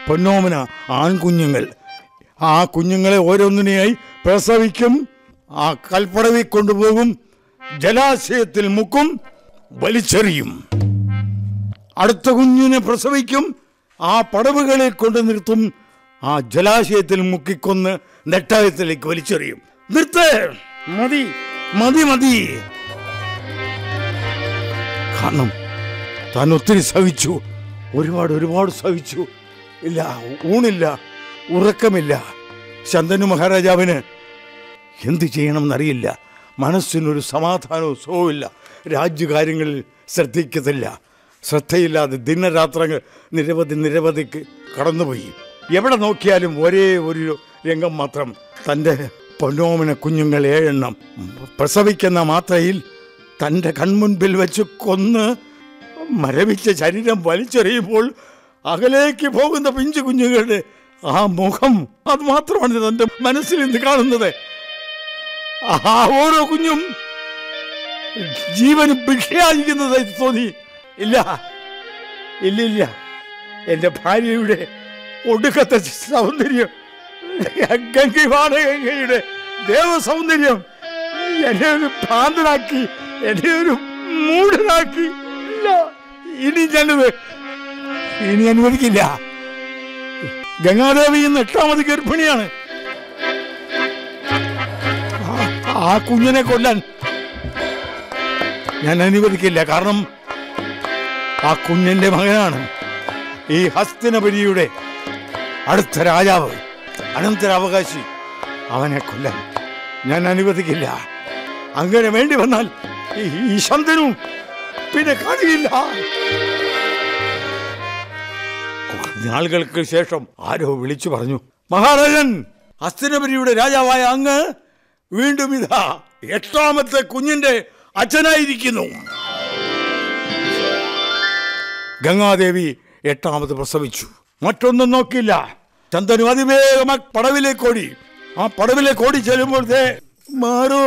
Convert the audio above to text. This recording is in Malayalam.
പൊന്നോമന ആൺകുഞ്ഞുങ്ങൾ ആ കുഞ്ഞുങ്ങളെ ഓരോന്നിനെയായി പ്രസവിക്കും ആ കൽപ്പടവിൽ കൊണ്ടുപോകും ജലാശയത്തിൽ മുക്കും വലിച്ചെറിയും അടുത്ത കുഞ്ഞിനെ പ്രസവിക്കും ആ പടവുകളിൽ കൊണ്ടു നിർത്തും ആ ജലാശയത്തിൽ മുക്കിക്കൊന്ന് നെട്ടായത്തിലേക്ക് വലിച്ചെറിയും നിർത്ത് മതി മതി മതി കാരണം താൻ ഒത്തിരി സഹിച്ചു ഒരുപാട് ഒരുപാട് സഹിച്ചു ഇല്ല ഊണില്ല ഉറക്കമില്ല ശന്തനു മഹാരാജാവിന് എന്ത് ചെയ്യണമെന്നറിയില്ല മനസ്സിനൊരു സമാധാനവും സുഖവുമില്ല രാജ്യകാര്യങ്ങളിൽ ശ്രദ്ധിക്കത്തില്ല ശ്രദ്ധയില്ലാതെ ദിനരാത്രങ്ങൾ നിരവധി നിരവധിക്ക് കടന്നുപോയി എവിടെ നോക്കിയാലും ഒരേ ഒരു രംഗം മാത്രം തൻ്റെ പൊന്നോമന കുഞ്ഞുങ്ങൾ ഏഴെണ്ണം പ്രസവിക്കുന്ന മാത്രയിൽ തൻ്റെ കൺമുൻപിൽ വെച്ച് കൊന്ന് മരവിച്ച ശരീരം വലിച്ചെറിയുമ്പോൾ അകലേക്ക് പോകുന്ന പിഞ്ചു കുഞ്ഞുങ്ങളുടെ ആ മുഖം അത് മാത്രമാണ് തൻ്റെ മനസ്സിൽ ഇന്ന് കാണുന്നത് ആ ഓരോ കുഞ്ഞും ജീവന് ഭിക്ഷയായിരിക്കുന്നത് തോന്നി ഇല്ല ഇല്ലില്ല എൻ്റെ ഭാര്യയുടെ ഒടുക്കത്തെ സൗന്ദര്യം ഗംഗയുടെ ഗംഗയുടെ ദേവസൗന്ദര്യം എന്നെ ഒരു ഭ്രാന്തനാക്കി എന്നെ ഒരു മൂഢനാക്കി ഇല്ല ഇനി ഞാനത് ഇനി അനുവദിക്കില്ല ഗംഗാദേവി ഇന്ന് എട്ടാമത് ഗർഭിണിയാണ് ആ- ആ കുഞ്ഞിനെ കൊല്ലാൻ ഞാൻ അനുവദിക്കില്ല കാരണം ആ കുഞ്ഞിന്റെ മകനാണ് ഈ ഹസ്തിനപുരിയുടെ അടുത്ത രാജാവ് അനന്തരാവകാശി അവനെ കൊല്ലാൻ ഞാൻ അനുവദിക്കില്ല അങ്ങനെ വേണ്ടി വന്നാൽ ഈ- ഈ ശന്തനും പിന്നെ കഴിയില്ല നാളുകൾക്ക് ശേഷം ആരോ വിളിച്ചു പറഞ്ഞു മഹാരാജൻ ഹസ്തിനപുരിയുടെ രാജാവായ അങ്ങ് വീണ്ടും ഇതാ എട്ടാമത്തെ കുഞ്ഞിന്റെ അച്ഛനായിരിക്കുന്നു ഗംഗാദേവി എട്ടാമത് പ്രസവിച്ചു മറ്റൊന്നും നോക്കില്ല ചന്ദനു അതിവേഗം ആ പടവിലേക്ക് ഓടി ആ പടവിലേക്ക് ഓടി ചെല്ലുമ്പോൾ ദേ മാറൂ